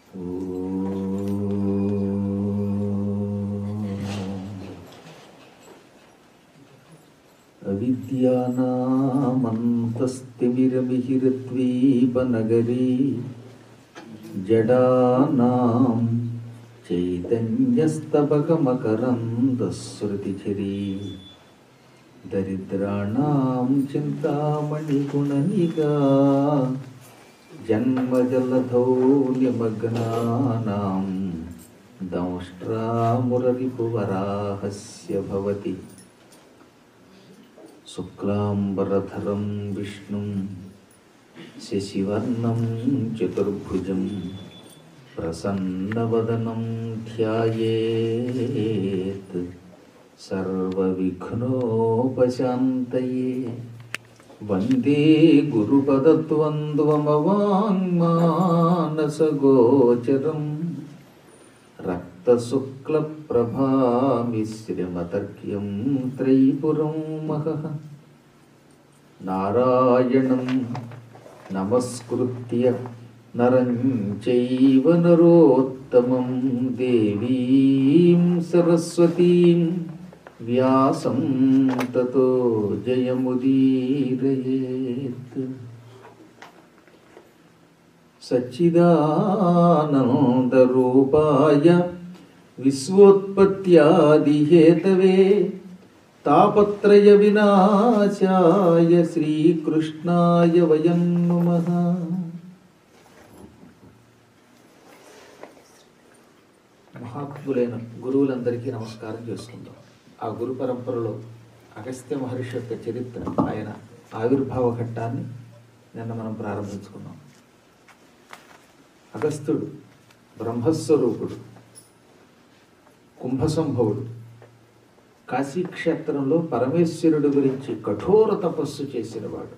అవిద్యానామంతస్తిమిరమిహిరద్వీపనగరీ జడానాం చైతన్యస్తబకమకరందశ్రుతిఝరీ దరిద్రాణాం చింతామణిగుణనిగా జన్మజలధౌ నిమగ్నానాం దంష్ట్రామురరిపువరాహస్య భవతి శుక్లాంబరధరం విష్ణుం శశివర్ణం చతుర్భుజం ప్రసన్నవదనం ధ్యాయేత్ సర్వవిఘ్నోపశాంతయే వందే గురుపదద్వంద్వమవాङ्మానసగోచరం రక్తశుక్లప్రభామిశ్రమతర్క్యం త్రైపురం మహః నారాయణం నమస్కృత్య నరం చైవ నరోత్తమం దేవీం సరస్వతీం వ్యాసం తతో జయముదీరయేత్ సచ్చిదానందరూపాయ విశ్వోత్పత్యాదిహేతవే తాపత్రయ వినాశాయ శ్రీకృష్ణాయ వయం నుమః మహాత్ములైన గురువులందరికీ నమస్కారం చేసుకుందాం ఆ గురు పరంపరలో అగస్త్య మహర్షి యొక్క చరిత్ర ఆయన ఆవిర్భావ ఘట్టాన్ని నిన్న మనం ప్రారంభించుకున్నాం అగస్త్యుడు బ్రహ్మస్వరూపుడు కుంభసంభవుడు కాశీక్షేత్రంలో పరమేశ్వరుడు గురించి కఠోర తపస్సు చేసినవాడు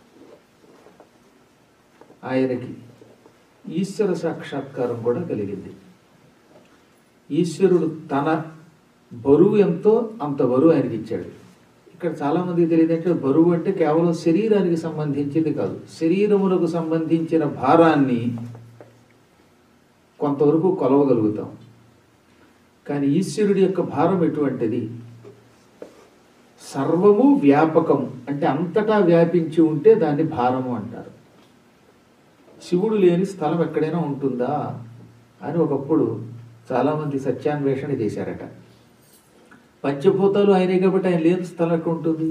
ఆయనకి ఈశ్వర సాక్షాత్కారం కూడా కలిగింది ఈశ్వరుడు తన బరువు ఎంతో అంత బరువు ఆయనకి ఇచ్చాడు ఇక్కడ చాలామందికి తెలియదు అంటే బరువు అంటే కేవలం శరీరానికి సంబంధించింది కాదు శరీరములకు సంబంధించిన భారాన్ని కొంతవరకు కొలవగలుగుతాం కానీ ఈశ్వరుడి యొక్క భారం ఎటువంటిది సర్వము వ్యాపకం అంటే అంతటా వ్యాపించి ఉంటే దాన్ని భారము అంటారు శివుడు లేని స్థలం ఎక్కడైనా ఉంటుందా అని ఒకప్పుడు చాలామంది సత్యాన్వేషణ చేశారట పంచభూతాలు ఆయనే కాబట్టి ఆయన లేని స్థలం ఎక్కడ ఉంటుంది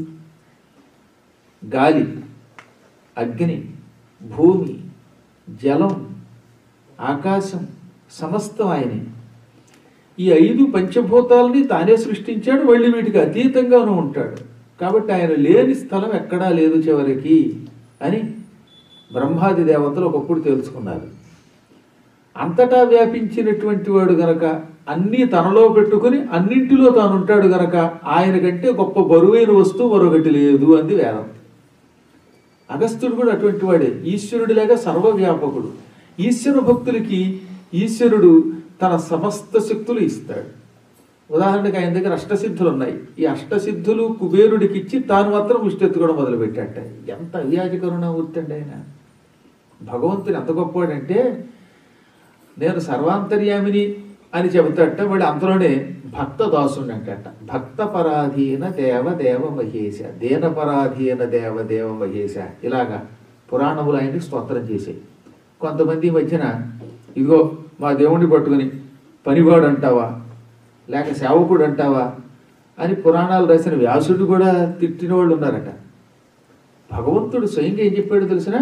గాలి అగ్ని భూమి జలం ఆకాశం సమస్తం ఆయనే ఈ ఐదు పంచభూతాలని తానే సృష్టించాడు మళ్ళీ వీటికి అతీతంగానూ ఉంటాడు కాబట్టి ఆయన లేని స్థలం ఎక్కడా లేదు చివరికి అని బ్రహ్మాది దేవతలు ఒకప్పుడు తెలుసుకున్నారు అంతటా వ్యాపించినటువంటి వాడు గనక అన్నీ తనలో పెట్టుకుని అన్నింటిలో తాను ఉంటాడు గనక ఆయన కంటే గొప్ప బరువైన వస్తువు మరొకటి లేదు అంది వేదం అగస్త్యుడు కూడా అటువంటి వాడే ఈశ్వరుడిలాగా సర్వవ్యాపకుడు ఈశ్వర భక్తులకి ఈశ్వరుడు తన సమస్త శక్తులు ఇస్తాడు ఉదాహరణకి ఆయన దగ్గర అష్టసిద్ధులు ఉన్నాయి ఈ అష్టసిద్ధులు కుబేరుడికి ఇచ్చి తాను మాత్రం ముష్టెత్తుకోవడం మొదలుపెట్టాట ఎంత అవ్యాజకరుణమూర్తి అండి ఆయన భగవంతుని ఎంత గొప్పవాడంటే నేను సర్వాంతర్యామిని అని చెబుతాట వాడు అంతలోనే భక్త దాసుని అంటట భక్త పరాధీన దేవ దేవ మహేశ దేన పరాధీన దేవ దేవ మహేశ ఇలాగా పురాణములు ఆయన్ని స్తోత్రం చేసాయి కొంతమంది ఈ మధ్యన ఇదిగో మా దేవుణ్ణి పట్టుకుని పనివాడు అంటావా లేక సేవకుడు అంటావా అని పురాణాలు రాసిన వ్యాసుడు కూడా తిట్టిన వాళ్ళు ఉన్నారట భగవంతుడు స్వయంగా ఏం చెప్పాడు తెలిసిన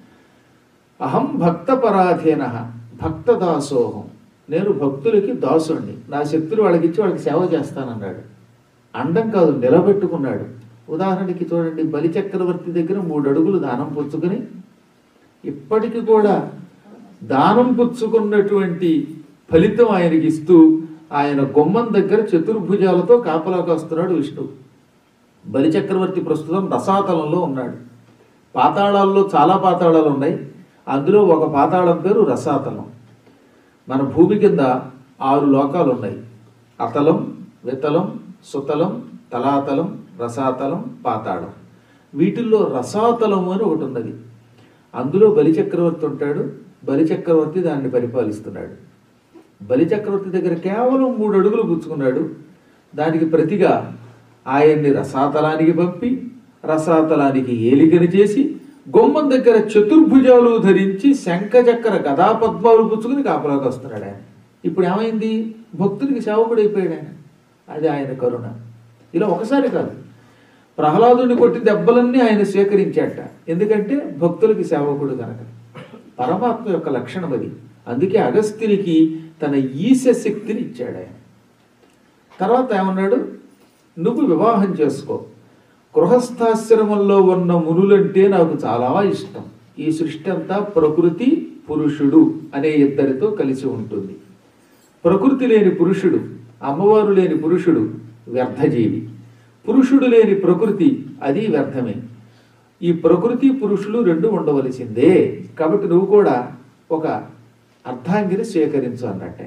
అహం భక్త పరాధీన భక్త దాసోహం నేను భక్తులకి దాసుణ్ణి నా శక్తులు వాళ్ళకి ఇచ్చి వాళ్ళకి సేవ చేస్తానన్నాడు అండం కాదు నిలబెట్టుకున్నాడు ఉదాహరణకి చూడండి బలిచక్రవర్తి దగ్గర మూడు అడుగులు దానం పుచ్చుకొని ఇప్పటికి కూడా దానం పుచ్చుకున్నటువంటి ఫలితం ఆయనకి ఇస్తూ ఆయన గుమ్మం దగ్గర చతుర్భుజాలతో కాపలా కాస్తున్నాడు విష్ణు బలిచక్రవర్తి ప్రస్తుతం రసాతలంలో ఉన్నాడు పాతాళాల్లో చాలా పాతాళాలు ఉన్నాయి అందులో ఒక పాతాళం పేరు రసాతలం మన భూమి కింద ఆరు లోకాలు ఉన్నాయి అతలం వితలం సుతలం తలాతలం రసాతలం పాతాళం వీటిల్లో రసాతలము అని ఒకటి ఉన్నది అందులో బలిచక్రవర్తి ఉంటాడు బలిచక్రవర్తి దాన్ని పరిపాలిస్తున్నాడు బలిచక్రవర్తి దగ్గర కేవలం మూడు అడుగులు పుచ్చుకున్నాడు దానికి ప్రతిగా ఆయన్ని రసాతలానికి పంపి రసాతలానికి ఏలికని చేసి గుమ్మం దగ్గర చతుర్భుజాలు ధరించి శంఖచక్ర గదాపద్మాలు పుచ్చుకుని కాపలాకి వస్తున్నాడు ఆయన ఇప్పుడు ఏమైంది భక్తుడికి సేవకుడు అయిపోయాడు ఆయన అది ఆయన కరుణ ఇలా ఒకసారి కాదు ప్రహ్లాదుని కొట్టి దెబ్బలన్నీ ఆయన స్వీకరించాట ఎందుకంటే భక్తులకి సేవకుడు కనుక పరమాత్మ యొక్క లక్షణం అది అందుకే అగస్త్యునికి తన ఈశ శక్తిని ఇచ్చాడు ఆయన తర్వాత ఏమన్నాడు నువ్వు వివాహం చేసుకో గృహస్థాశ్రమంలో ఉన్న మునులంటే నాకు చాలా ఇష్టం ఈ సృష్టి అంతా ప్రకృతి పురుషుడు అనే ఇద్దరితో కలిసి ఉంటుంది ప్రకృతి లేని పురుషుడు అమ్మవారు లేని పురుషుడు వ్యర్థజీవి పురుషుడు లేని ప్రకృతి అది వ్యర్థమే ఈ ప్రకృతి పురుషులు రెండు ఉండవలసిందే కాబట్టి నువ్వు కూడా ఒక అర్ధాంగిని స్వీకరించు అన్నట్టే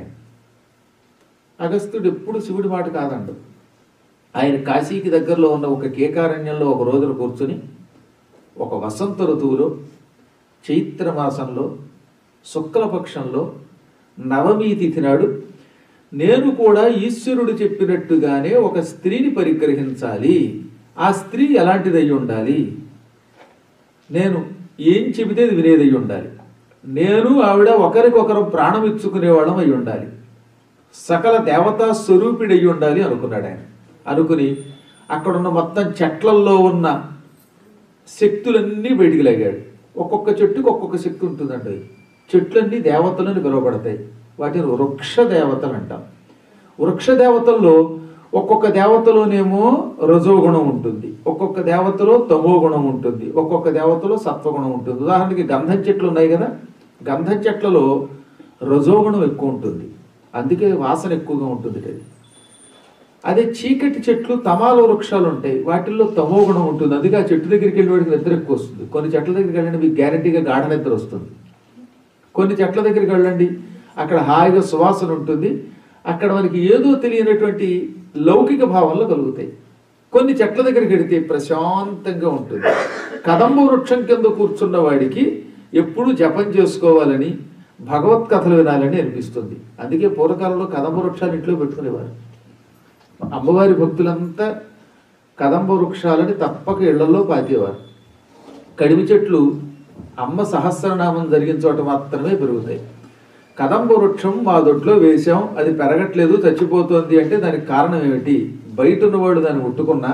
అగస్త్యుడు ఎప్పుడు శివుడి మాట కాదండు ఆయన కాశీకి దగ్గరలో ఉన్న ఒక కేకారణ్యంలో ఒక రోజున కూర్చుని ఒక వసంత ఋతువులో చైత్ర మాసంలో శుక్లపక్షంలో నవమి తిథి నాడు నేను కూడా ఈశ్వరుడు చెప్పినట్టుగానే ఒక స్త్రీని పరిగ్రహించాలి ఆ స్త్రీ ఎలాంటిదై ఉండాలి నేను ఏం చెబితే అది వినేదై ఉండాలి నేను ఆవిడ ఒకరికొకరు ప్రాణం ఇచ్చుకునేవాళ్ళం అయి ఉండాలి సకల దేవతా స్వరూపిడై ఉండాలి అనుకున్నాడు ఆయన అనుకుని అక్కడున్న మొత్తం చెట్లల్లో ఉన్న శక్తులన్నీ బయటికి లాగాడు ఒక్కొక్క చెట్టుకు ఒక్కొక్క శక్తి ఉంటుందండి చెట్లన్నీ దేవతలని పిలువబడతాయి వాటిని వృక్ష దేవతలు అంటాం వృక్ష దేవతల్లో ఒక్కొక్క దేవతలోనేమో రజోగుణం ఉంటుంది ఒక్కొక్క దేవతలో తమో గుణం ఉంటుంది ఒక్కొక్క దేవతలో సత్వగుణం ఉంటుంది ఉదాహరణకి గంధం చెట్లు ఉన్నాయి కదా గంధం చెట్లలో రజోగుణం ఎక్కువ ఉంటుంది అందుకే వాసన ఎక్కువగా ఉంటుంది అది అదే చీకటి చెట్లు తమాల వృక్షాలు ఉంటాయి వాటిల్లో తమో గుణం ఉంటుంది అందుకే ఆ చెట్టు దగ్గరికి వెళ్ళి వాడికి నిద్ర ఎక్కువ వస్తుంది కొన్ని చెట్ల దగ్గరికి వెళ్ళండి మీకు గ్యారంటీగా గాఢ నిద్ర వస్తుంది కొన్ని చెట్ల దగ్గరికి వెళ్ళండి అక్కడ హాయిగా సువాసన ఉంటుంది అక్కడ మనకి ఏదో తెలియనటువంటి లౌకిక భావంలో కలుగుతాయి కొన్ని చెట్ల దగ్గరికి వెడితే ప్రశాంతంగా ఉంటుంది కదంబ వృక్షం కింద కూర్చున్న వాడికి ఎప్పుడు జపం చేసుకోవాలని భగవత్ కథలు వినాలని అనిపిస్తుంది అందుకే పూర్వకాలంలో కదంబ వృక్షాలు ఇంట్లో పెట్టుకునేవారు అమ్మవారి భక్తులంతా కదంబ వృక్షాలని తప్పక ఇళ్లలో పాతేవారు కడిమి చెట్లు అమ్మ సహస్రనామం జరిగిన చోట మాత్రమే పెరుగుతాయి కదంబ వృక్షం మా దొడ్లో వేశాం అది పెరగట్లేదు చచ్చిపోతోంది అంటే దానికి కారణం ఏమిటి బయట ఉన్నవాడు దాన్ని ముట్టుకున్నా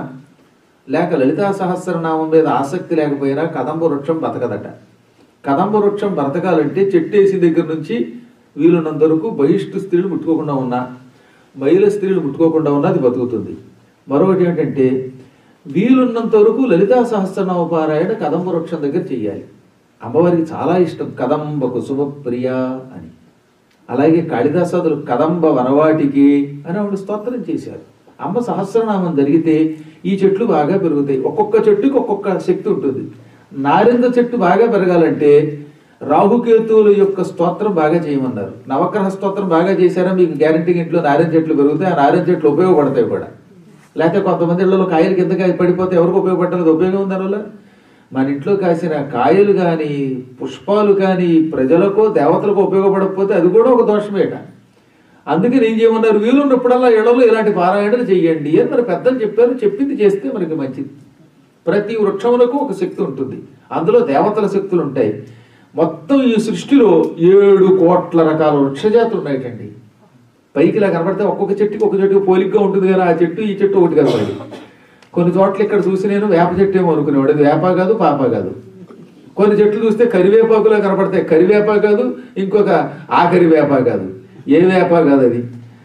లేక లలితా సహస్రనామం మీద ఆసక్తి లేకపోయినా కదంబ వృక్షం బతకదట కదంబ వృక్షం బ్రతకాలంటే చెట్టేసి దగ్గర నుంచి వీలున్నంత వరకు బహిష్టు స్త్రీలు ముట్టుకోకుండా ఉన్నా మహిళ స్త్రీలు ముట్టుకోకుండా ఉన్నా అది బతుకుతుంది మరొకటి ఏంటంటే వీలున్నంత వరకు లలితా సహస్రనామ పారాయణ కదంబ వృక్షం దగ్గర చెయ్యాలి అమ్మవారికి చాలా ఇష్టం కదంబ కుసుమ ప్రియ అని అలాగే కాళిదాసాదులు కదంబ వనవాటికి అని ఆవిడ స్తోత్రం చేశారు అమ్మ సహస్రనామం జరిగితే ఈ చెట్లు బాగా పెరుగుతాయి ఒక్కొక్క చెట్టుకి ఒక్కొక్క శక్తి ఉంటుంది నారింద చెట్టు బాగా పెరగాలంటే రాహుకేతువుల యొక్క స్తోత్రం బాగా చేయమన్నారు నవగ్రహ స్తోత్రం బాగా చేశారా మీకు గ్యారంటీగా ఇంట్లో నారింజ చెట్లు పెరుగుతాయి ఆ నారింజ చెట్లు ఉపయోగపడతాయి కూడా లేకపోతే కొంతమంది ఇళ్లలో కాయలు కింద పడిపోతే ఎవరికి ఉపయోగపడలేదు ఉపయోగం ఉంది దానివల్ల మన ఇంట్లో కాసిన కాయలు కానీ పుష్పాలు కానీ ప్రజలకో దేవతలకో ఉపయోగపడకపోతే అది కూడా ఒక దోషమేట అందుకే నేను చేయమన్నారు వీలున్నప్పుడల్లా ఇళ్లలో ఇలాంటి పారాయణలు చెయ్యండి అని మరి పెద్దలు చెప్పారు చెప్పింది చేస్తే మనకి మంచిది ప్రతి వృక్షములకు ఒక శక్తి ఉంటుంది అందులో దేవతల శక్తులు ఉంటాయి మొత్తం ఈ సృష్టిలో ఏడు కోట్ల రకాల వృక్షజాతులు ఉన్నాయటండి పైకి ఇలా కనబడితే ఒక్కొక్క చెట్టుకి ఒక చెట్టుకి పోలిగ్గా ఉంటుంది కదా ఆ చెట్టు ఈ చెట్టు ఒకటి కనబడి కొన్ని చోట్ల ఇక్కడ చూసి నేను వేప చెట్టు ఏమో అనుకునేవాడు అది వేప కాదు పాప కాదు కొన్ని చెట్లు చూస్తే కరివేపాకులో కనపడతాయి కరివేప కాదు ఇంకొక ఆఖరి వేప కాదు ఏ వేప కాదు అది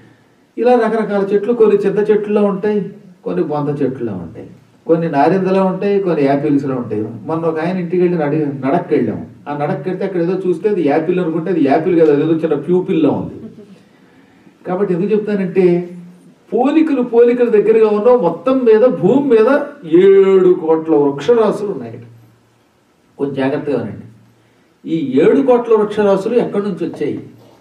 ఇలా రకరకాల చెట్లు కొన్ని చింత చెట్లులో ఉంటాయి కొన్ని బొంత చెట్లులో ఉంటాయి కొన్ని నారిందలో ఉంటాయి కొన్ని యాపిల్స్లో ఉంటాయి మొన్న ఒక ఆయన ఇంటికి వెళ్ళి నడి నడక్కి వెళ్ళాము ఆ నడక్కి వెళ్తే అక్కడ ఏదో చూస్తే అది యాపిల్ అనుకుంటే అది యాపిల్ కదా అది ఏదో చిన్న ప్యూపిల్లో ఉంది కాబట్టి ఎందుకు చెప్తానంటే పోలికలు పోలికల దగ్గరగా ఉన్న మొత్తం మీద భూమి మీద ఏడు కోట్ల వృక్షరాశులు ఉన్నాయి కొంచెం జాగ్రత్తగా వినండి ఈ ఏడు కోట్ల వృక్షరాశులు ఎక్కడి నుంచి వచ్చాయి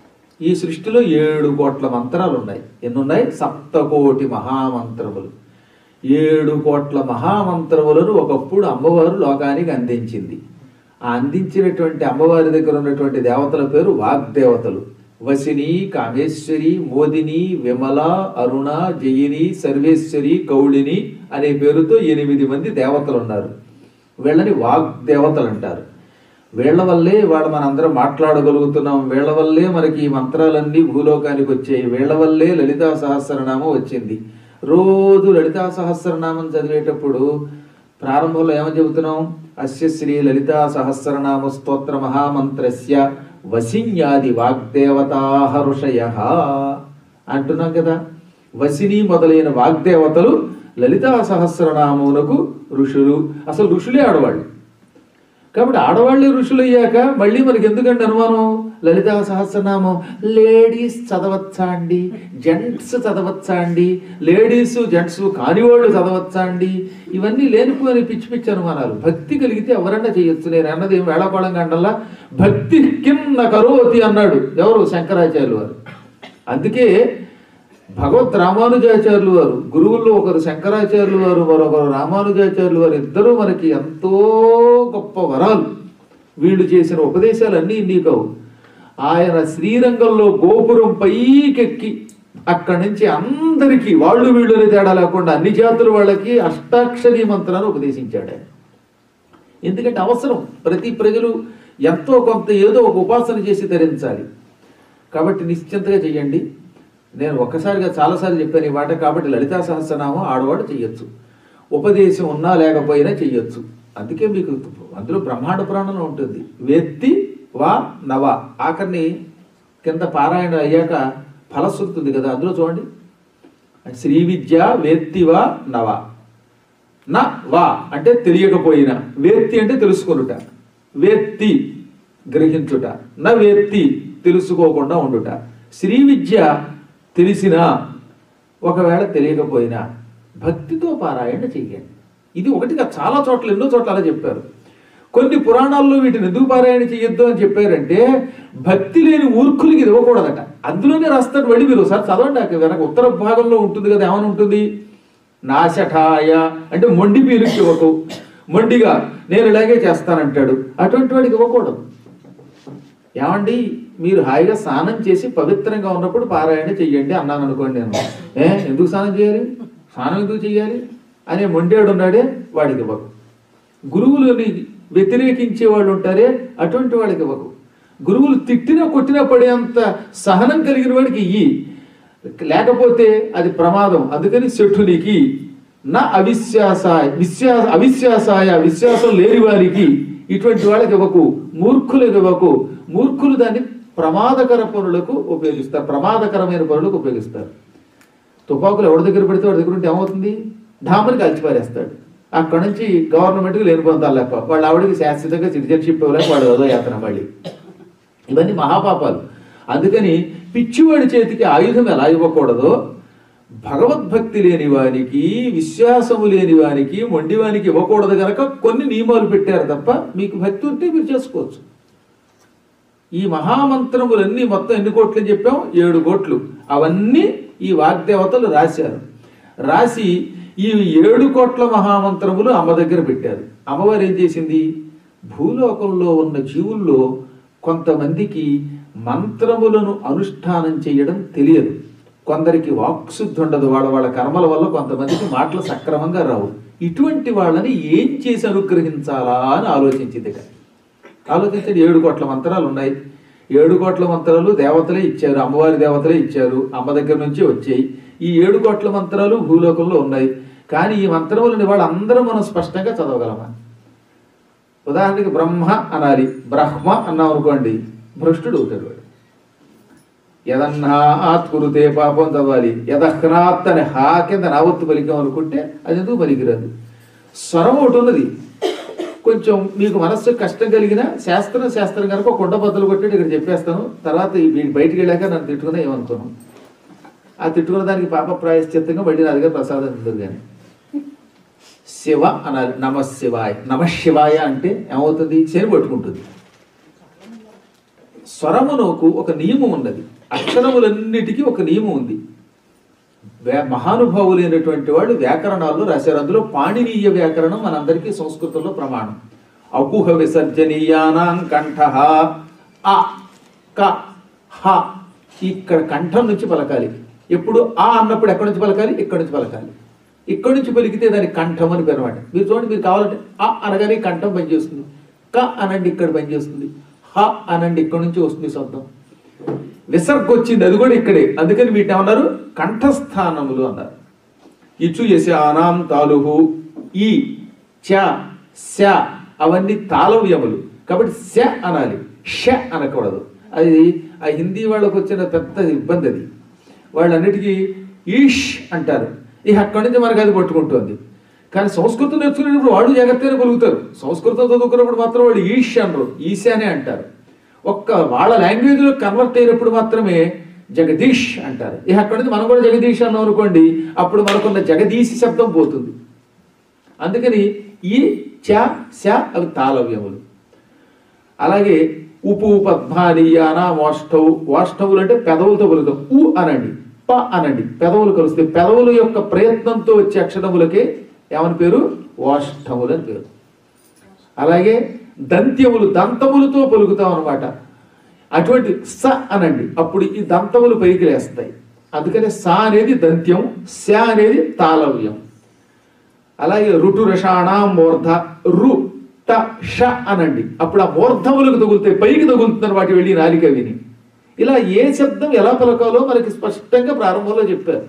ఈ సృష్టిలో ఏడు కోట్ల మంత్రాలు ఉన్నాయి ఎన్ని ఉన్నాయి సప్తకోటి మహామంత్రములు ఏడు కోట్ల మహామంత్రములను ఒకప్పుడు అమ్మవారు లోకానికి అందించింది ఆ అందించినటువంటి అమ్మవారి దగ్గర ఉన్నటువంటి దేవతల పేరు వాగ్దేవతలు వసిని కామేశ్వరి మోదిని విమల అరుణ జయిని సర్వేశ్వరి కౌళిని అనే పేరుతో ఎనిమిది మంది దేవతలు ఉన్నారు వీళ్ళని వాగ్దేవతలు అంటారు వీళ్ళ వల్లే వాడు మనందరం మాట్లాడగలుగుతున్నాం వీళ్ళ వల్లే మనకి ఈ మంత్రాలన్నీ భూలోకానికి వచ్చాయి వీళ్ళ వల్లే లలితా సహస్రనామం వచ్చింది రోజు లలితా సహస్రనామం చదివేటప్పుడు ప్రారంభంలో ఏమని చెబుతున్నాం అస్య శ్రీ లలితా సహస్రనామ స్తోత్ర మహామంత్రస్య వసిన్యాది వాగ్దేవతాహ ఋషయ అంటున్నాం కదా వసిని మొదలైన వాగ్దేవతలు లలితా సహస్రనామమునకు ఋషులు అసలు ఋషులే ఆడవాళ్ళు కాబట్టి ఆడవాళ్ళే ఋషులు అయ్యాక మళ్ళీ మనకి ఎందుకంటే అనుమానం లలితా సహస్రనామం లేడీస్ చదవచ్చా అండి జెంట్స్ చదవచ్చా అండి లేడీస్ జెంట్స్ కానివాళ్ళు చదవచ్చా అండి ఇవన్నీ లేనిపోని పిచ్చి పిచ్చి అనుమానాలు భక్తి కలిగితే ఎవరన్నా చేయొచ్చు నేను అన్నది ఏం వేళాకోళం కండల్లా భక్తి కింద కరోతి అన్నాడు ఎవరు శంకరాచార్యులు వారు అందుకే భగవత్ రామానుజాచార్యులు వారు గురువుల్లో ఒకరు శంకరాచార్యులు వారు మరొకరు రామానుజాచార్యులు వారు ఇద్దరూ మనకి ఎంతో గొప్ప వరాలు వీళ్ళు చేసిన ఉపదేశాలు అన్నీ ఇన్ని కావు ఆయన శ్రీరంగంలో గోపురం పైకెక్కి అక్కడి నుంచి అందరికీ వాళ్ళు వీళ్ళు అనే తేడా లేకుండా అన్ని జాతుల వాళ్ళకి అష్టాక్షరీ మంత్రాన్ని ఉపదేశించాడు ఆయన ఎందుకంటే అవసరం ప్రతి ప్రజలు ఎంతో కొంత ఏదో ఒక ఉపాసన చేసి ధరించాలి కాబట్టి నిశ్చింతగా చెయ్యండి నేను ఒక్కసారిగా చాలాసార్లు చెప్పాను ఈ మాట కాబట్టి లలితా సహస్రనామం ఆడవాడు చెయ్యొచ్చు ఉపదేశం ఉన్నా లేకపోయినా చెయ్యొచ్చు అందుకే మీకు అందులో బ్రహ్మాండ పురాణంలో ఉంటుంది వేత్తి వా నవ ఆఖరిని కింద పారాయణ అయ్యాక ఫలశ్రుతి ఉంది కదా అందులో చూడండి శ్రీ విద్య వేత్తి వా నవ నా వా అంటే తెలియకపోయినా వేత్తి అంటే తెలుసుకొనుట వేత్తి గ్రహించుట నా వేత్తి తెలుసుకోకుండా ఉండుట శ్రీ విద్య తెలిసినా ఒకవేళ తెలియకపోయినా భక్తితో పారాయణ చెయ్యండి ఇది ఒకటిగా చాలా చోట్ల ఎన్నో చోట్ల అలా చెప్పారు కొన్ని పురాణాల్లో వీటిని ఎందుకు పారాయణ చేయొద్దు అని చెప్పారంటే భక్తి లేని మూర్ఖులకి ఇది ఇవ్వకూడదట అందులోనే రాస్తాడు వెళ్ళి మీరు ఒకసారి చదవండి అక్కడ వెనక ఉత్తర భాగంలో ఉంటుంది కదా ఏమని ఉంటుంది నాశఠాయ అంటే మొండి పీరుకి ఇవ్వకు మొండిగా నేను ఇలాగే చేస్తానంటాడు అటువంటి వాడికి ఇవ్వకూడదు ఏమండి మీరు హాయిగా స్నానం చేసి పవిత్రంగా ఉన్నప్పుడు పారాయణ చెయ్యండి అన్నాను అనుకోండి నేను ఏ ఎందుకు స్నానం చేయాలి స్నానం ఎందుకు చెయ్యాలి అనే మొండేడు ఉన్నాడే వాడికి ఇవ్వకు గురువులని వ్యతిరేకించే వాళ్ళు ఉంటారే అటువంటి వాళ్ళకి ఇవ్వకు గురువులు తిట్టినా కొట్టినా పడేంత సహనం కలిగిన వాడికి ఇయ్యి లేకపోతే అది ప్రమాదం అందుకని శఠునికి నా అవిశ్వాసాయ విశ్వాస అవిశ్వాసాయ విశ్వాసం లేని వారికి ఇటువంటి వాళ్ళకి ఇవ్వకు మూర్ఖులకు ఇవ్వకు మూర్ఖులు దాన్ని ప్రమాదకర పనులకు ఉపయోగిస్తారు ప్రమాదకరమైన పనులకు ఉపయోగిస్తారు తుపాకులు ఎవరి దగ్గర పెడితే వాడి దగ్గర ఉంటే ఏమవుతుంది ఢామని కలిచిపారేస్తాడు అక్కడ నుంచి గవర్నమెంట్కి లేని పొందాలి లేక వాళ్ళ ఆవిడకి శాశ్వతంగా సిటిజన్షిప్ ఇవ్వలేక వాడు ఏదో యాత్ర మళ్ళీ ఇవన్నీ మహాపాపాలు అందుకని పిచ్చివాడి చేతికి ఆయుధం ఎలా ఇవ్వకూడదో భగవద్భక్తి లేని వానికి విశ్వాసము లేని వానికి మొండివానికి ఇవ్వకూడదు గనక కొన్ని నియమాలు పెట్టారు తప్ప మీకు భక్తి ఉంటే మీరు చేసుకోవచ్చు ఈ మహామంత్రములన్నీ మొత్తం ఎన్ని కోట్లు అని చెప్పాం ఏడు కోట్లు అవన్నీ ఈ వాగ్దేవతలు రాశారు రాసి ఈ ఏడు కోట్ల మహామంత్రములు అమ్మ దగ్గర పెట్టారు అమ్మవారు ఏం చేసింది భూలోకంలో ఉన్న జీవుల్లో కొంతమందికి మంత్రములను అనుష్ఠానం చేయడం తెలియదు కొందరికి వాక్శుద్ధి ఉండదు వాళ్ళ వాళ్ళ కర్మల వల్ల కొంతమందికి మాటలు సక్రమంగా రావు ఇటువంటి వాళ్ళని ఏం చేసి అనుగ్రహించాలా అని ఆలోచించింది ఇక ఆలోచించండి ఏడు కోట్ల మంత్రాలు ఉన్నాయి ఏడు కోట్ల మంత్రాలు దేవతలే ఇచ్చారు అమ్మవారి దేవతలే ఇచ్చారు అమ్మ దగ్గర నుంచి వచ్చాయి ఈ ఏడు కోట్ల మంత్రాలు భూలోకంలో ఉన్నాయి కానీ ఈ మంత్రములని వాళ్ళందరూ మనం స్పష్టంగా చదవగలమా ఉదాహరణకి బ్రహ్మ అనాలి బ్రహ్మ అన్నాం అనుకోండి భ్రష్టుడు అవుతాడు వాడు యదన్నాత్ కురుతే పాపం చదవాలి యదహ్నాత్ అని హా కింద నావత్తు పలికాం అనుకుంటే అది ఎందుకు పలికిరాదు స్వరం ఒకటి ఉన్నది కొంచెం మీకు మనస్సు కష్టం కలిగిన శాస్త్రం శాస్త్రం కనుక ఒక కుండ బద్దలు కొట్టి ఇక్కడ చెప్పేస్తాను తర్వాత ఈ వీడి బయటికి వెళ్ళాక నన్ను తిట్టుకున్నా ఏమనుకోను ఆ తిట్టుకున్న దానికి పాప ప్రాయశ్చిత్తంగా మళ్ళీ నా దగ్గర ప్రసాదం ఉంటుంది కానీ శివ అనాలి నమ శివాయ నమ శివాయ అంటే ఏమవుతుంది శని పట్టుకుంటుంది స్వరమునకు ఒక నియమం ఉన్నది అక్షరములన్నిటికీ ఒక నియమం ఉంది వ్యా- మహానుభావులైనటువంటి వాళ్ళు వ్యాకరణాల్లో రాశారు అందులో పాణినీయ వ్యాకరణం మనందరికీ సంస్కృతంలో ప్రమాణం అకుహ విసర్జనీయానాం కంఠ అ క హ ఇక్కడ కంఠం నుంచి పలకాలి ఎప్పుడు ఆ అన్నప్పుడు ఎక్కడి నుంచి పలకాలి ఇక్కడి నుంచి పలకాలి ఇక్కడి నుంచి పలికితే దాని కంఠం అని పేరు అనమాట మీరు చూడండి మీరు కావాలంటే ఆ అనగానే కంఠం పనిచేస్తుంది క అనండి ఇక్కడ పనిచేస్తుంది హ అనండి ఇక్కడి నుంచి వస్తుంది శబ్దం విసర్గ వచ్చింది అది కూడా ఇక్కడే అందుకని వీటిని ఏమన్నారు కంఠస్థానములు అన్నారు ఇచు యశానాం తాలుహు ఈ చ శ అవన్నీ తాళవ్యములు కాబట్టి శ అనాలి ష అనకూడదు అది ఆ హిందీ వాళ్ళకు వచ్చిన పెద్ద ఇబ్బంది అది వాళ్ళన్నిటికీ ఈష్ అంటారు ఇక అక్కడి నుంచి మనకు అది పట్టుకుంటుంది కానీ సంస్కృతం నేర్చుకునేటప్పుడు వాళ్ళు జాగ్రత్తగానే పలుకుతారు సంస్కృతం చదువుకున్నప్పుడు మాత్రం వాళ్ళు ఈష్ అనరు ఈశానే అంటారు ఒక్క వాళ్ళ లాంగ్వేజ్లో కన్వర్ట్ అయినప్పుడు మాత్రమే జగదీష్ అంటారు ఇక అక్కడి నుంచి మనం కూడా జగదీష్ అన్నాం అనుకోండి అప్పుడు మనకున్న జగదీశి శబ్దం పోతుంది అందుకని ఈ చ శ అవి తాళవ్యములు అలాగే ఉపు పద్మానీయాన వాష్టవు వాష్టవులు అంటే పెదవులతో పలుకుతాం ఉ అనండి ప అనండి పెదవులు కలుస్తాయి పెదవుల యొక్క ప్రయత్నంతో వచ్చే అక్షరములకే ఏమని పేరు వాష్టములు అని పేరు అలాగే దంత్యములు దంతములతో పలుకుతాం అనమాట అటువంటి స అనండి అప్పుడు ఈ దంతములు పైకి లేస్తాయి అందుకని స అనేది దంత్యం శ అనేది తాళవ్యం అలాగే రుటు రషాణం మూర్ధ రు ట ష అనండి అప్పుడు ఆ మూర్ధములకు తగులుతాయి పైకి తగులుతున్నారు వాటి వెళ్ళి నాలిక విని ఇలా ఏ శబ్దం ఎలా పలకాలో మనకి స్పష్టంగా ప్రారంభంలో చెప్పారు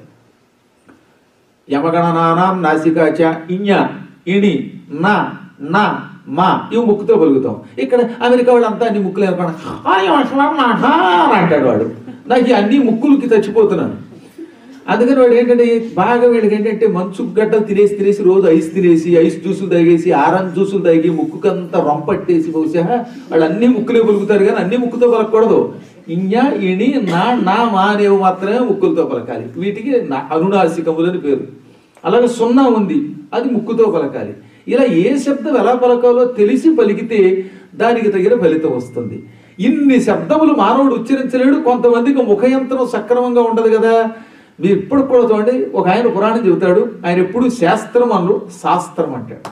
యమగణనానాం నాసికాచ ఇඤ ఇణి నా నా మా ఇవి ముక్కుతో పలుకుతాం ఇక్కడ అమెరికా వాళ్ళంతా అన్ని ముక్కులు ఏర్పడ అంటాడు వాడు నాకు ఈ అన్ని ముక్కులకి చచ్చిపోతున్నాను అందుకని వాడు ఏంటంటే బాగా వీళ్ళకి ఏంటంటే మంచు గడ్డలు తినేసి తినేసి రోజు ఐస్ తినేసి ఐస్ జ్యూసులు తాగేసి ఆరెంజ్ జ్యూసులు తాగి ముక్కుకంతా రొంపట్టేసి బహుశా వాళ్ళు అన్ని ముక్కులే పలుకుతారు కానీ అన్ని ముక్కుతో పలకూడదు ఇඤ ఇణి నా నా మా అనేవి మాత్రమే ముక్కులతో పలకాలి వీటికి నా- అనునాసికములని పేరు అలాగే సున్నా ఉంది అది ముక్కుతో పలకాలి ఇలా ఏ శబ్దం ఎలా పలకాలో తెలిసి పలికితే దానికి తగిన ఫలితం వస్తుంది ఇన్ని శబ్దములు మానవుడు ఉచ్చరించలేడు కొంతమందికి ముఖయంత్రం సక్రమంగా ఉండదు కదా మీరు ఇప్పుడు కూడా చూడండి ఒక ఆయన పురాణం చెబుతాడు ఆయన ఎప్పుడు శాస్త్రం అను శాస్త్రం అంటాడు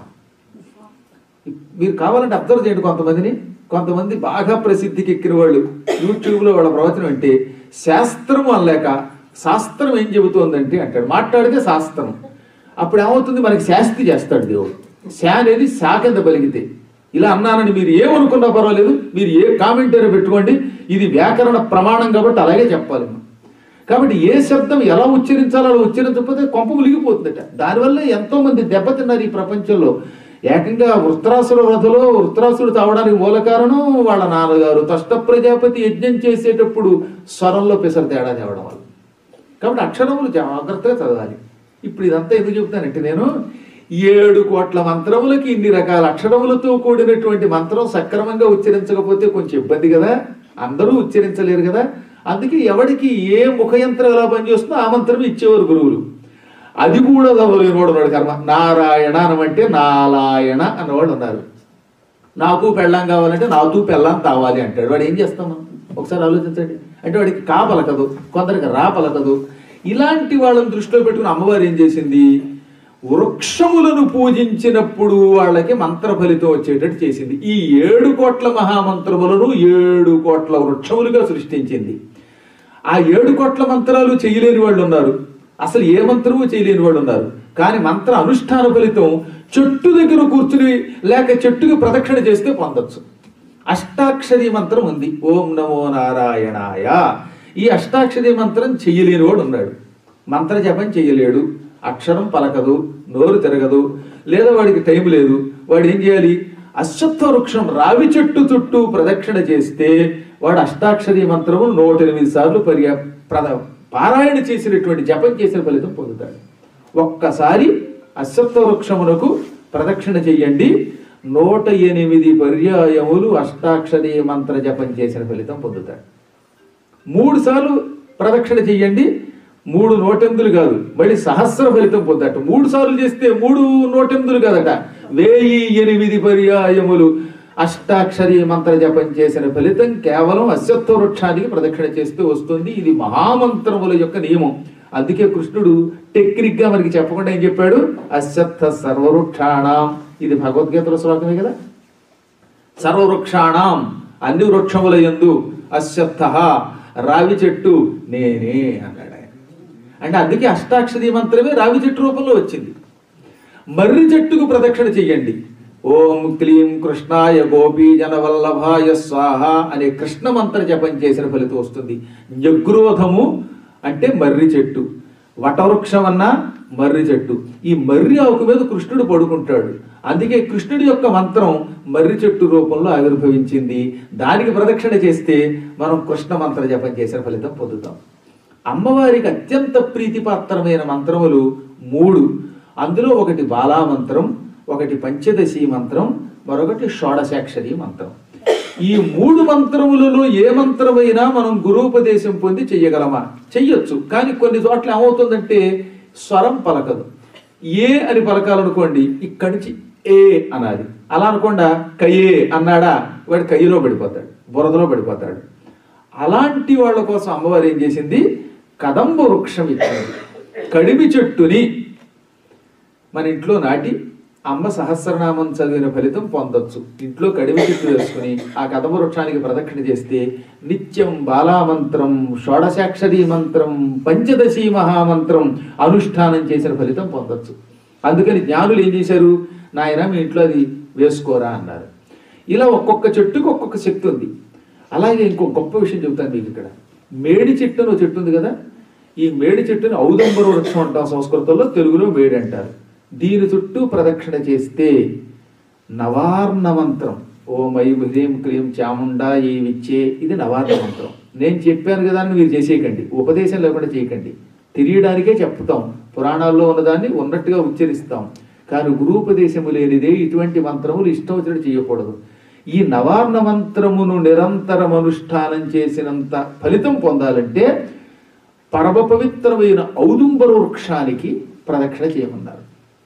మీరు కావాలంటే అబ్జర్వ్ చేయండి కొంతమందిని కొంతమంది బాగా ప్రసిద్ధికి ఎక్కిన వాళ్ళు యూట్యూబ్లో వాళ్ళ ప్రవచనం అంటే శాస్త్రం అనలేక శాస్త్రం ఏం చెబుతోందంటే అంటాడు మాట్లాడితే శాస్త్రం అప్పుడు ఏమవుతుంది మనకి శాస్తి చేస్తాడు దేవుడు శా అనేది శా కింద పలిగితే ఇలా అన్నానని మీరు ఏమనుకున్నా పర్వాలేదు మీరు ఏ కామెంటరీ పెట్టుకోండి ఇది వ్యాకరణ ప్రమాణం కాబట్టి అలాగే చెప్పాలి మనం. కాబట్టి ఏ శబ్దం ఎలా ఉచ్చరించాలో అలా ఉచ్చరించకపోతే కొంప ములిగిపోతుందట దానివల్ల ఎంతో మంది దెబ్బతిన్నారు ఈ ప్రపంచంలో ఏకంగా వృత్రాసుల వధలో వృత్రాసుడు తావడానికి మూల కారణం వాళ్ళ నాన్నగారు తష్ట ప్రజాపతి యజ్ఞం చేసేటప్పుడు స్వరంలో పెసర తేడా తేవడం వల్ల కాబట్టి అక్షరములు జాగ్రత్తగా చదవాలి ఇప్పుడు ఇదంతా ఎందుకు చెప్తానంటే నేను ఏడు కోట్ల మంత్రములకి ఇన్ని రకాల అక్షరములతో కూడినటువంటి మంత్రం సక్రమంగా ఉచ్చరించకపోతే కొంచెం ఇబ్బంది కదా అందరూ ఉచ్చరించలేరు కదా అందుకే ఎవడికి ఏ ముఖయంత్రం ఎలా పనిచేస్తుందో ఆ మంత్రం ఇచ్చేవారు గురువులు అది కూడా చదవలేని వాడు ఉన్నాడు కర్మ నారాయణ అనమంటే నారాయణ అన్నవాడు ఉన్నారు నాకు పెళ్ళాం కావాలంటే నాకు పెళ్ళాం కావాలి అంటాడు వాడు ఏం చేస్తాం మనం ఒకసారి ఆలోచించండి అంటే వాడికి కా పలకదు కొందరికి రా పలకదు ఇలాంటి వాళ్ళని దృష్టిలో పెట్టుకుని అమ్మవారు ఏం చేసింది వృక్షములను పూజించినప్పుడు వాళ్ళకి మంత్ర ఫలితం వచ్చేటట్టు చేసింది ఈ ఏడు కోట్ల మహామంత్రములను ఏడు కోట్ల వృక్షములుగా సృష్టించింది ఆ ఏడు కోట్ల మంత్రాలు చేయలేని వాళ్ళు ఉన్నారు అసలు ఏ మంత్రము చేయలేని వాళ్ళు ఉన్నారు కానీ మంత్ర అనుష్ఠాన ఫలితం చెట్టు దగ్గర కూర్చుని లేక చెట్టుకి ప్రదక్షిణ చేస్తే పొందొచ్చు అష్టాక్షరి మంత్రం ఉంది ఓం నమో నారాయణాయ ఈ అష్టాక్షరి మంత్రం చెయ్యలేని వాడు ఉన్నాడు మంత్ర జపం చెయ్యలేడు అక్షరం పలకదు నోరు తిరగదు లేదా వాడికి టైం లేదు వాడు ఏం చేయాలి అశ్వత్థ వృక్షం రావి చెట్టు చుట్టూ ప్రదక్షిణ చేస్తే వాడు అష్టాక్షరి మంత్రము నూట ఎనిమిది సార్లు పర్యా ప్రద పారాయణ చేసినటువంటి జపం చేసిన ఫలితం పొందుతాడు ఒక్కసారి అశ్వత్థ వృక్షమునకు ప్రదక్షిణ చెయ్యండి నూట ఎనిమిది పర్యాయములు అష్టాక్షరి మంత్ర జపం చేసిన ఫలితం పొందుతాడు మూడు సార్లు ప్రదక్షిణ చెయ్యండి మూడు నోటెందులు కాదు మళ్ళీ సహస్ర ఫలితం పొందట మూడు సార్లు చేస్తే మూడు నోటెందులు కాదట వేయి ఎనిమిది పర్యాయములు అష్టాక్షరి మంత్ర జపం చేసిన ఫలితం కేవలం అశ్వత్థ వృక్షానికి ప్రదక్షిణ చేస్తూ వస్తుంది ఇది మహామంత్రముల యొక్క నియమం అందుకే కృష్ణుడు టెక్నిక్ గా మనకి చెప్పకుండా ఏం చెప్పాడు అశ్వత్థ సర్వవృక్షాణం ఇది భగవద్గీతలో శ్లోకమే కదా సర్వవృక్షాణం అన్ని వృక్షముల యందు అశ్వత్థ రావి చెట్టు నేనే అన్నాడు ఆయన అంటే అందుకే అష్టాక్షరి మంత్రమే రావి చెట్టు రూపంలో వచ్చింది మర్రి చెట్టుకు ప్రదక్షిణ చెయ్యండి ఓం క్లీం కృష్ణాయ గోపీ జనవల్లభాయ స్వాహ అనే కృష్ణ మంత్ర జపం చేసిన ఫలితం వస్తుంది జగ్రోధము అంటే మర్రి చెట్టు వటవృక్షం అన్నా మర్రి చెట్టు ఈ మర్రి ఆకు మీద కృష్ణుడు పడుకుంటాడు అందుకే కృష్ణుడి యొక్క మంత్రం మర్రి చెట్టు రూపంలో ఆవిర్భవించింది దానికి ప్రదక్షిణ చేస్తే మనం కృష్ణ మంత్ర జపం చేసిన ఫలితం పొందుతాం అమ్మవారికి అత్యంత ప్రీతిపాత్రమైన మంత్రములు మూడు అందులో ఒకటి బాలా మంత్రం ఒకటి పంచదశి మంత్రం మరొకటి షోడశాక్షరి మంత్రం ఈ మూడు మంత్రములలో ఏ మంత్రమైనా మనం గురూపదేశం పొంది చెయ్యగలమా చెయ్యొచ్చు కానీ కొన్ని చోట్ల ఏమవుతుందంటే స్వరం పలకదు ఏ అని పలకాలనుకోండి ఇక్కడి నుంచి ఏ అనాలి అలా అనకుండా కయ్యే అన్నాడా వాడు కయ్యలో పడిపోతాడు బురదలో పడిపోతాడు అలాంటి వాళ్ళ కోసం అమ్మవారు ఏం చేసింది కదంబ వృక్షం ఇచ్చింది కడిమి చెట్టుని మన ఇంట్లో నాటి అమ్మ సహస్రనామం చదివిన ఫలితం పొందొచ్చు ఇంట్లో కడిమి చెట్టు వేసుకుని ఆ కదమ వృక్షానికి ప్రదక్షిణ చేస్తే నిత్యం బాలామంత్రం షోడశాక్షరి మంత్రం పంచదశి మహామంత్రం అనుష్ఠానం చేసిన ఫలితం పొందొచ్చు అందుకని జ్ఞానులు ఏం చేశారు నాయన మీ ఇంట్లో అది వేసుకోరా అన్నారు ఇలా ఒక్కొక్క చెట్టుకు ఒక్కొక్క శక్తి ఉంది అలాగే ఇంకో గొప్ప విషయం చెబుతాను మీకు ఇక్కడ మేడి చెట్టు అని ఒక చెట్టు ఉంది కదా ఈ మేడి చెట్టుని ఔదంబర వృక్షం అంటాం సంస్కృతంలో తెలుగులో మేడి అంటారు దీని చుట్టూ ప్రదక్షిణ చేస్తే నవార్ణ మంత్రం ఓం ఐం హ్రీం క్లీం చాముండా ఈ విచ్చే ఇది నవార్ణ మంత్రం నేను చెప్పాను కదా అని మీరు చేసేయకండి ఉపదేశం లేకుండా చేయకండి తెలియడానికే చెప్తాం పురాణాల్లో ఉన్నదాన్ని ఉన్నట్టుగా ఉచ్చరిస్తాం కానీ గురూపదేశము లేనిదే ఇటువంటి మంత్రములు ఇష్టం వచ్చినట్టు చేయకూడదు ఈ నవార్ణ మంత్రమును నిరంతరం అనుష్ఠానం చేసినంత ఫలితం పొందాలంటే పరమ పవిత్రమైన ఔదుంబర వృక్షానికి ప్రదక్షిణ చేయమన్నారు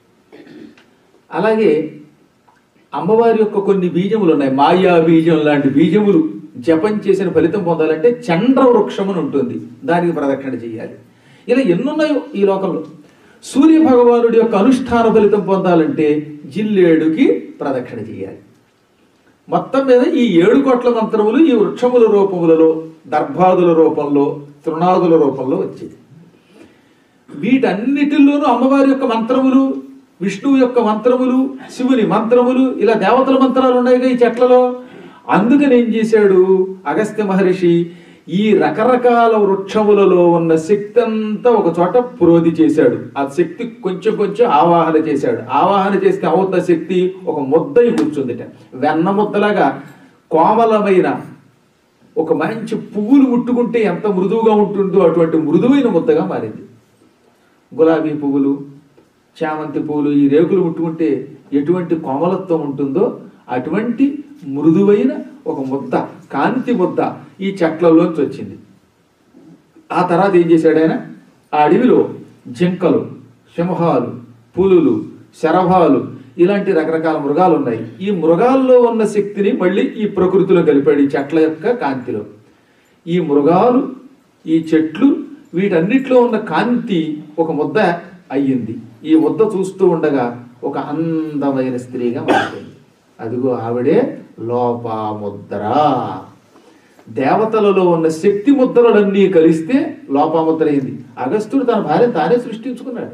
అలాగే అమ్మవారి యొక్క కొన్ని బీజములు ఉన్నాయి మాయా బీజం లాంటి బీజములు జపం చేసిన ఫలితం పొందాలంటే చండ్ర వృక్షం అని ఉంటుంది దానికి ప్రదక్షిణ చేయాలి ఇలా ఎన్నున్నాయో ఈ లోకంలో సూర్య భగవానుడి యొక్క అనుష్ఠాన ఫలితం పొందాలంటే జిల్లేడుకి ప్రదక్షిణ చేయాలి మొత్తం మీద ఈ ఏడు కోట్ల మంత్రములు ఈ వృక్షముల రూపములలో దర్భాదుల రూపంలో తృణాదుల రూపంలో వచ్చేది వీటన్నిటిలోనూ అమ్మవారి యొక్క మంత్రములు విష్ణువు యొక్క మంత్రములు శివుని మంత్రములు ఇలా దేవతల మంత్రాలు ఉన్నాయిగా ఈ చెట్లలో అందుకని ఏం చేశాడు అగస్త్య మహర్షి ఈ రకరకాల వృక్షములలో ఉన్న శక్తి అంతా ఒక చోట పురోధి చేశాడు ఆ శక్తి కొంచెం కొంచెం ఆవాహన చేశాడు ఆవాహన చేస్తే అవుతున్న శక్తి ఒక ముద్ద కూర్చుందిట వెన్న ముద్దలాగా కోమలమైన ఒక మంచి పువ్వులు ముట్టుకుంటే ఎంత మృదువుగా ఉంటుందో అటువంటి మృదువైన ముద్దగా మారింది గులాబీ పువ్వులు చామంతి పువ్వులు ఈ రేకులు ముట్టుకుంటే ఎటువంటి కోమలత్వం ఉంటుందో అటువంటి మృదువైన ఒక ముద్ద కాంతి ముద్ద ఈ చెట్లలోంచి వచ్చింది ఆ తర్వాత ఏం చేశాడు ఆయన ఆ అడవిలో జింకలు సింహాలు పులులు శరభాలు ఇలాంటి రకరకాల మృగాలు ఉన్నాయి ఈ మృగాల్లో ఉన్న శక్తిని మళ్ళీ ఈ ప్రకృతిలో కలిపాడు ఈ చెట్ల యొక్క కాంతిలో ఈ మృగాలు ఈ చెట్లు వీటన్నిటిలో ఉన్న కాంతి ఒక ముద్ద అయ్యింది ఈ ముద్ద చూస్తూ ఉండగా ఒక అందమైన స్త్రీగా మారిపోయింది అదిగో ఆవిడే లోపాముద్ర దేవతలలో ఉన్న శక్తి ముద్రలన్నీ కలిస్తే లోపాముద్ర అయింది అగస్త్యుడు తన భార్య తానే సృష్టించుకున్నాడు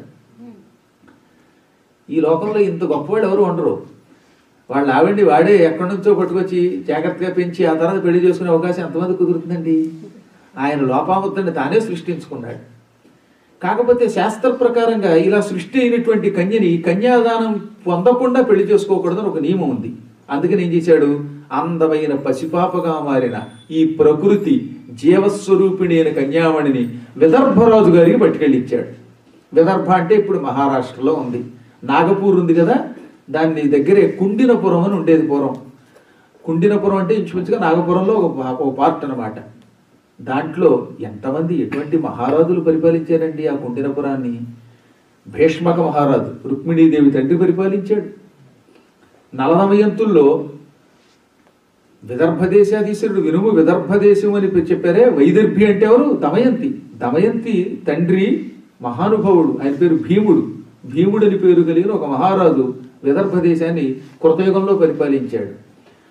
ఈ లోకంలో ఇంత గొప్పవాడు ఎవరు ఉండరు వాళ్ళ ఆవిడ్ని వాడే ఎక్కడి నుంచో పట్టుకొచ్చి జాగ్రత్తగా పెంచి ఆ తర్వాత పెళ్లి చేసుకునే అవకాశం ఎంతమంది కుదురుతుందండి ఆయన లోపాముద్రని తానే సృష్టించుకున్నాడు కాకపోతే శాస్త్ర ప్రకారంగా ఇలా సృష్టి అయినటువంటి కన్యని కన్యాదానం పొందకుండా పెళ్లి చేసుకోకూడదని ఒక నియమం ఉంది అందుకని ఏం చేశాడు అందమైన పసిపాపగా మారిన ఈ ప్రకృతి జీవస్వరూపిణి అయిన కన్యామణిని విదర్భరాజు గారికి పట్టుకెళ్ళి ఇచ్చాడు విదర్భ అంటే ఇప్పుడు మహారాష్ట్రలో ఉంది నాగపూర్ ఉంది కదా దాన్ని దగ్గరే కుండినపురం అని ఉండేది పూర్వం కుండినపురం అంటే ఇంచుమించుగా నాగపురంలో ఒక పా- ఒక పార్ట్ అన్నమాట దాంట్లో ఎంతమంది ఎటువంటి మహారాజులు పరిపాలించారండి ఆ కుండినపురాన్ని భీష్మక మహారాజు రుక్మిణీదేవి తండ్రి పరిపాలించాడు నలనమయంతుల్లో విదర్భ దేశాధీశ్వరుడు వినుము విదర్భ దేశం అని చెప్పారే వైదర్భి అంటే ఎవరు దమయంతి దమయంతి తండ్రి మహానుభావుడు ఆయన పేరు భీముడు భీముడని పేరు కలిగిన ఒక మహారాజు విదర్భ దేశాన్ని కృతయుగంలో పరిపాలించాడు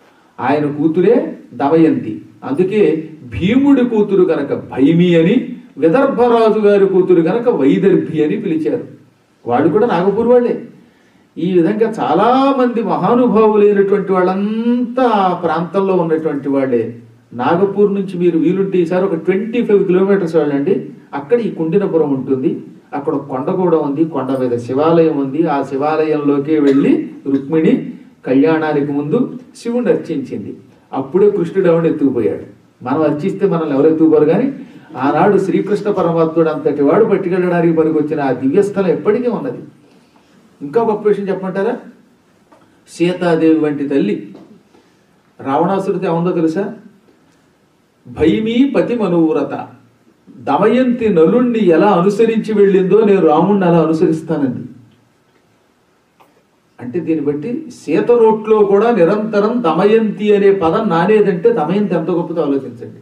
ఆయన కూతురే దమయంతి అందుకే భీముడి కూతురు కనుక భైమి అని విదర్భరాజు గారి కూతురు కనుక వైదర్భి అని పిలిచారు వాళ్ళు కూడా నాగపూర్ వాళ్ళే ఈ విధంగా చాలా మంది మహానుభావులైనటువంటి వాళ్ళంతా ఆ ప్రాంతంలో ఉన్నటువంటి వాళ్ళే నాగపూర్ నుంచి మీరు వీలుంటే ఈసారి ఒక ట్వంటీ ఫైవ్ కిలోమీటర్స్ వెళ్ళండి అక్కడ ఈ కుండినపురం ఉంటుంది అక్కడ ఒక కొండ కూడా ఉంది కొండ మీద శివాలయం ఉంది ఆ శివాలయంలోకి వెళ్ళి రుక్మిణి కళ్యాణానికి ముందు శివుణ్ణి అర్చించింది అప్పుడే కృష్ణుడు ఎవరిని ఎత్తుకుపోయాడు మనం అర్చిస్తే మనల్ని ఎవరు ఎత్తుకుపోరు కానీ ఆనాడు శ్రీకృష్ణ పరమాత్ముడు అంతటి వాడు పట్టుకెళ్ళడానికి పనికొచ్చిన ఆ దివ్యస్థలం ఎప్పటికీ ఉన్నది ఇంకా గొప్ప విషయం చెప్పమంటారా సీతాదేవి వంటి తల్లి రావణాసుడితో ఏముందో తెలుసా భైమీ పతి మనువ్రత దమయంతి నలుణ్ణి ఎలా అనుసరించి వెళ్ళిందో నేను రాముణ్ణి అలా అనుసరిస్తానండి అంటే దీన్ని బట్టి సీత నోట్లో కూడా నిరంతరం దమయంతి అనే పదం నానేదంటే దమయంతి ఎంత గొప్పదో ఆలోచించండి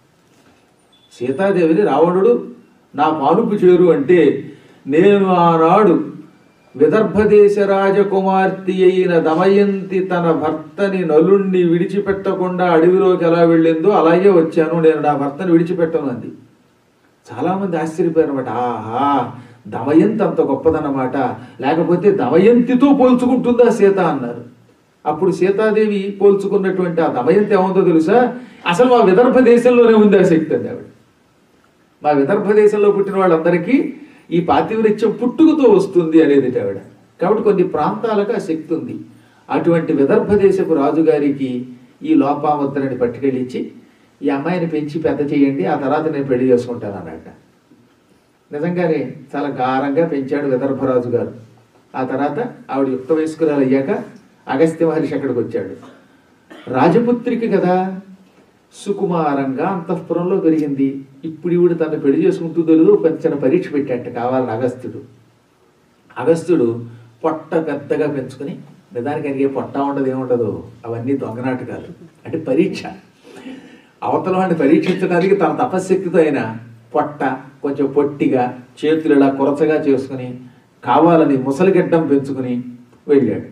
సీతాదేవిని రావణుడు నా పానుపు చేరు అంటే నేను ఆనాడు విదర్భదేశ రాజకుమార్తె అయిన దమయంతి తన భర్తని నలుణ్ణి విడిచిపెట్టకుండా అడవిలోకి ఎలా వెళ్ళిందో అలాగే వచ్చాను నేను నా భర్తని విడిచిపెట్టను అంది చాలా మంది ఆశ్చర్యపోయారు అనమాట ఆహా దమయంతి అంత గొప్పదన్నమాట లేకపోతే దమయంతితో పోల్చుకుంటుందా సీత అన్నారు అప్పుడు సీతాదేవి పోల్చుకున్నటువంటి ఆ దమయంతి ఏముందో తెలుసా అసలు మా విదర్భ దేశంలోనే ఉంది ఆ శక్తి అండి ఆవిడ మా విదర్భ దేశంలో పుట్టిన వాళ్ళందరికీ ఈ పాతివృత్యం పుట్టుకతో వస్తుంది అనేది ఆవిడ కాబట్టి కొన్ని ప్రాంతాలకు ఆ శక్తి ఉంది అటువంటి విదర్భ దేశపు రాజుగారికి ఈ లోపాముద్రని పట్టుకెళ్ళించి ఈ అమ్మాయిని పెంచి పెద్ద చేయండి ఆ తర్వాత నేను పెళ్లి చేసుకుంటాను అన్నట్ట నిజంగానే చాలా గారంగా పెంచాడు విదర్భరాజు గారు ఆ తర్వాత ఆవిడ యుక్త వయస్కురాలు అయ్యాక అగస్త్య మహర్షి అక్కడికి వచ్చాడు రాజపుత్రికి కదా సుకుమారంగా అంతఃపురంలో పెరిగింది ఇప్పుడు ఈవిడ తను పెళ్లి చేసుకుంటుందో లేదో కొంచెం పరీక్ష పెట్టాట కావాలని అగస్త్యుడు అగస్త్యుడు పొట్ట పెద్దగా పెంచుకుని నిజానికి ఆయనకి ఏ పొట్ట ఉండదు ఏముండదు అవన్నీ దొంగనాటకాలు అంటే పరీక్ష అవతల వాడిని పరీక్షించడానికి తన తపశ్శక్తితో ఆయన పొట్ట కొంచెం పొట్టిగా చేతులు ఇలా కొరచగా చేసుకుని కావాలని ముసలిగడ్డం పెంచుకుని వెళ్ళాడు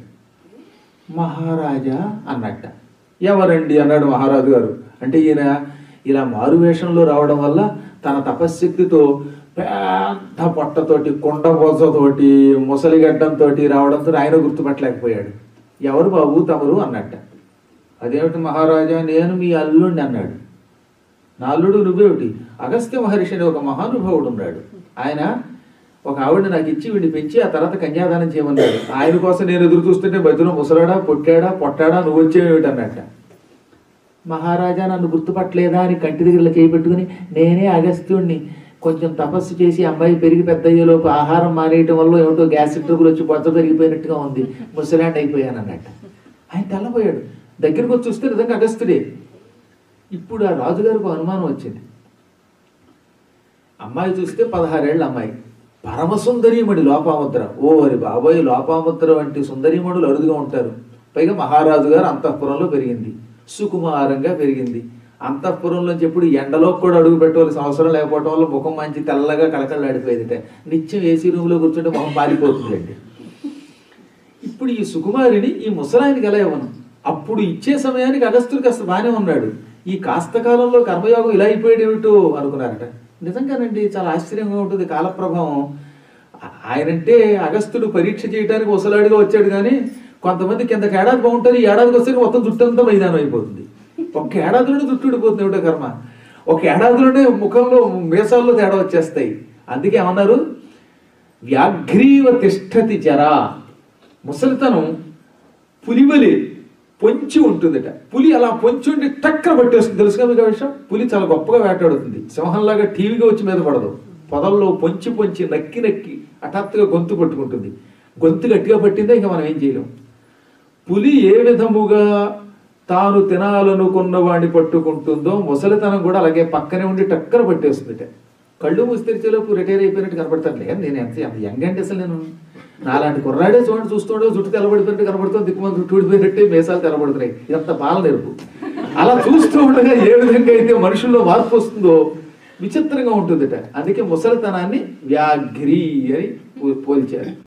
మహారాజా అన్నట్ట ఎవరండి అన్నాడు మహారాజు గారు అంటే ఈయన ఇలా మారువేషంలో రావడం వల్ల తన తపశ్శక్తితో పెద్ద పొట్టతోటి కొండ బొజ్జతోటి ముసలిగడ్డంతో రావడంతో ఆయన గుర్తుపట్టలేకపోయాడు ఎవరు బాబు తమరు అన్నట్ట అదేమిటి మహారాజా నేను మీ అల్లుండి అన్నాడు నా అల్లుడు నువ్వేమిటి అగస్త్య మహర్షి అనే ఒక మహానుభావుడు ఉన్నాడు ఆయన ఒక ఆవిడ నాకు ఇచ్చి వీడిని పెంచి ఆ తర్వాత కన్యాదానం చేయమన్నాడు ఆయన కోసం నేను ఎదురు చూస్తుంటే మధ్యలో ముసలాడా పొట్టాడా పొట్టాడా నువ్వు వచ్చేవేమిటి అన్నట్ట మహారాజా నన్ను గుర్తుపట్టలేదా అని కంటి దగ్గర చేయి పెట్టుకుని నేనే అగస్త్యుణ్ణి కొంచెం తపస్సు చేసి అమ్మాయి పెరిగి పెద్ద అయ్యేలోపు ఆహారం మానేయటం వల్ల ఏమిటో గ్యాస్ ట్రబుల్ వచ్చి బొజ్జ పెరిగిపోయినట్టుగా ఉంది ముసలాండ్ అయిపోయాను అన్నట్ట ఆయన తెల్లబోయాడు దగ్గరకు వచ్చి చూస్తే నిజంగా అగస్త్యుడే ఇప్పుడు ఆ రాజుగారికి ఒక అనుమానం వచ్చింది అమ్మాయి చూస్తే పదహారేళ్ళ అమ్మాయి పరమ సుందరీమణి లోపాముద్ర ఓ అరి బాబోయ్ లోపాముద్ర వంటి సుందరీమణులు అరుదుగా ఉంటారు పైగా మహారాజు గారు అంతఃపురంలో పెరిగింది సుకుమారంగా పెరిగింది అంతఃపురంలోంచి ఎప్పుడు ఎండలో కూడా అడుగు పెట్టవలసిన అవసరం లేకపోవడం వల్ల ముఖం మంచి తెల్లగా కలకలాడిపోయేదిట నిత్యం ఏసీ రూమ్లో కూర్చుంటే మొహం పారిపోతుందండి ఇప్పుడు ఈ సుకుమారిని ఈ ముసలాయనికి ఎలా ఇవ్వను అప్పుడు ఇచ్చే సమయానికి అగస్తుడికి అసలు బాగానే ఉన్నాడు ఈ కాస్త కాలంలో కర్మయోగం ఇలా అయిపోయాడు ఏమిటో అనుకున్నారట నిజంగానండి చాలా ఆశ్చర్యంగా ఉంటుంది కాలప్రభావం ఆ- ఆయనంటే అగస్తుడు పరీక్ష చేయడానికి ముసలాడిగా వచ్చాడు కానీ కొంతమంది కిందకి ఏడాది బాగుంటుంది ఈ ఏడాదికి వస్తే మొత్తం జుట్టు అంతా మైదానం అయిపోతుంది ఒక్క ఏడాదిలోనే జుట్టు ఊడిపోతుంది ఏమిటో కర్మ ఒక ఏడాదిలోనే ముఖంలో మీసాల్లో తేడా వచ్చేస్తాయి అందుకే ఏమన్నారు వ్యాఘ్రీవ తిష్టతి జరా ముసలితనం పులివలి పొంచి ఉంటుందట పులి అలా పొంచి ఉండి టక్కన పట్టేస్తుంది తెలుసుగా మీకు ఆ విషయం పులి చాలా గొప్పగా వేటాడుతుంది సింహంలాగా టీవీగా వచ్చి మీద పడదు పొదల్లో పొంచి పొంచి నక్కి నక్కి హఠాత్తుగా గొంతు పట్టుకుంటుంది గొంతు గట్టిగా పట్టిందే ఇంకా మనం ఏం చేయలేం పులి ఏ విధముగా తాను తినాలనుకున్న వాడిని పట్టుకుంటుందో ముసలితనం కూడా అలాగే పక్కనే ఉండి టక్కన పట్టేస్తుందిట కళ్ళు మూసి తెరిచేలోపు రిటైర్ అయిపోయినట్టు కనపడతాను నేను ఎంత ఎంత యంగ్ అంటే అసలు నేను నాలాంటి కుర్రాడే చూడండి చూస్తుండే జుట్టు తెల్లబడిపోయినట్టు కనబడుతుంది దిక్కుమంది జుట్టు ఊడిపోయినట్టే మేసాలు తెల్లబడుతున్నాయి ఇదంతా బాల నేర్పు అలా చూస్తూ ఉండగా ఏ విధంగా అయితే మనుషుల్లో మార్పు వస్తుందో విచిత్రంగా ఉంటుందిట అందుకే ముసలితనాన్ని వ్యాఘ్రి అని పో- పోల్చారు